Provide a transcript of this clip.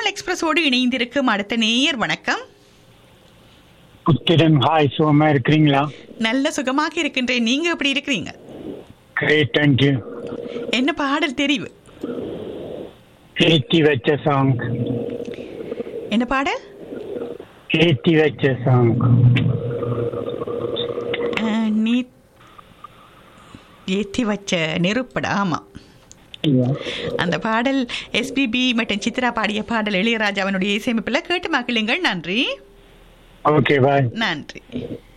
தமிழ் எக்ஸ்பிரஸோடு இணைந்திருக்கும் அடுத்த நேயர் வணக்கம் புத்திரன் ஹாய் சுகமா இருக்கிறீங்களா நல்ல சுகமாக இருக்கின்றேன் நீங்க எப்படி இருக்கிறீங்க கிரேட் தேங்க்யூ என்ன பாடல் தெரிவு ஏத்தி வச்ச சாங் என்ன பாடல் ஏத்தி வச்ச சாங் அஹ், நீ ஏற்றி வச்ச நெருப்பட ஆமா அந்த பாடல் எஸ்பிபி மற்றும் சித்ரா பாடிய பாடல் இளையராஜாவினுடைய இசையமைப்பில் கேட்டு மகிழுங்கள் நன்றி ஓகே பாய் நன்றி